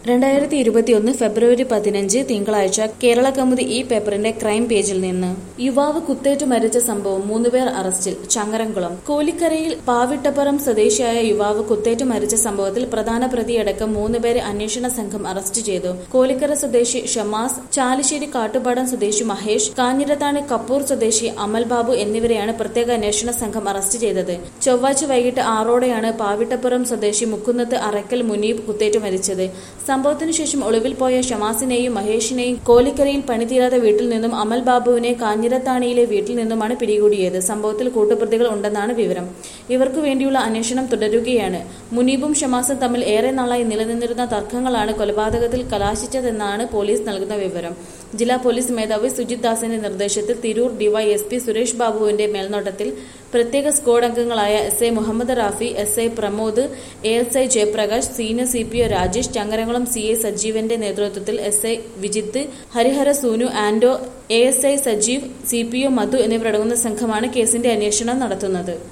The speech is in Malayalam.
രണ്ടായിരത്തി ഇരുപത്തിയൊന്ന് ഫെബ്രുവരി പതിനഞ്ച് തിങ്കളാഴ്ച കേരള കൗമുദി ഈ പേപ്പറിന്റെ ക്രൈം പേജിൽ നിന്ന് യുവാവ് കുത്തേറ്റു മരിച്ച സംഭവം മൂന്നുപേർ അറസ്റ്റിൽ ചങ്ങരംകുളം കോലിക്കരയിൽ പാവിട്ടപ്പുറം സ്വദേശിയായ യുവാവ് കുത്തേറ്റു മരിച്ച സംഭവത്തിൽ പ്രധാന പ്രതിയടക്കം മൂന്നുപേരെ അന്വേഷണ സംഘം അറസ്റ്റ് ചെയ്തു കോലിക്കര സ്വദേശി ഷമാസ് ചാലിശ്ശേരി കാട്ടുപാടം സ്വദേശി മഹേഷ് കാഞ്ഞിരത്താണി കപ്പൂർ സ്വദേശി അമൽ ബാബു എന്നിവരെയാണ് പ്രത്യേക അന്വേഷണ സംഘം അറസ്റ്റ് ചെയ്തത് ചൊവ്വാഴ്ച വൈകിട്ട് ആറോടെയാണ് പാവിട്ടപ്പുറം സ്വദേശി മുക്കുന്നത്ത് അറക്കൽ മുനീബ് കുത്തേറ്റു മരിച്ചത് സംഭവത്തിനു ശേഷം ഒളിവിൽ പോയ ഷമാസിനെയും മഹേഷിനെയും കോലിക്കരയിൽ പണിതീരാത്ത വീട്ടിൽ നിന്നും അമൽ ബാബുവിനെ കാഞ്ഞിരത്താണിയിലെ വീട്ടിൽ നിന്നുമാണ് പിടികൂടിയത് സംഭവത്തിൽ കൂട്ടുപ്രതികൾ ഉണ്ടെന്നാണ് വിവരം ഇവർക്കു വേണ്ടിയുള്ള അന്വേഷണം തുടരുകയാണ് മുനീബും ഷമാസും തമ്മിൽ ഏറെ നാളായി നിലനിന്നിരുന്ന തർക്കങ്ങളാണ് കൊലപാതകത്തിൽ കലാശിച്ചതെന്നാണ് പോലീസ് നൽകുന്ന വിവരം ജില്ലാ പോലീസ് മേധാവി സുജിത് ദാസിന്റെ നിർദ്ദേശത്തിൽ തിരൂർ ഡിവൈഎസ്പി സുരേഷ് ബാബുവിന്റെ മേൽനോട്ടത്തിൽ പ്രത്യേക സ്ക്വാഡ് അംഗങ്ങളായ S I Muhammad Rafi S I Pramod A S I Jayaprakash senior C P O Rajesh Changaramkulam C I സജീവന്റെ നേതൃത്വത്തിൽ എസ് ഐ വിജിത്ത് ഹരിഹര സൂനു ആൻഡോ A S I Sajeev C P O Madhu എന്നിവരടങ്ങുന്ന സംഘമാണ് കേസിന്റെ അന്വേഷണം നടത്തുന്നത്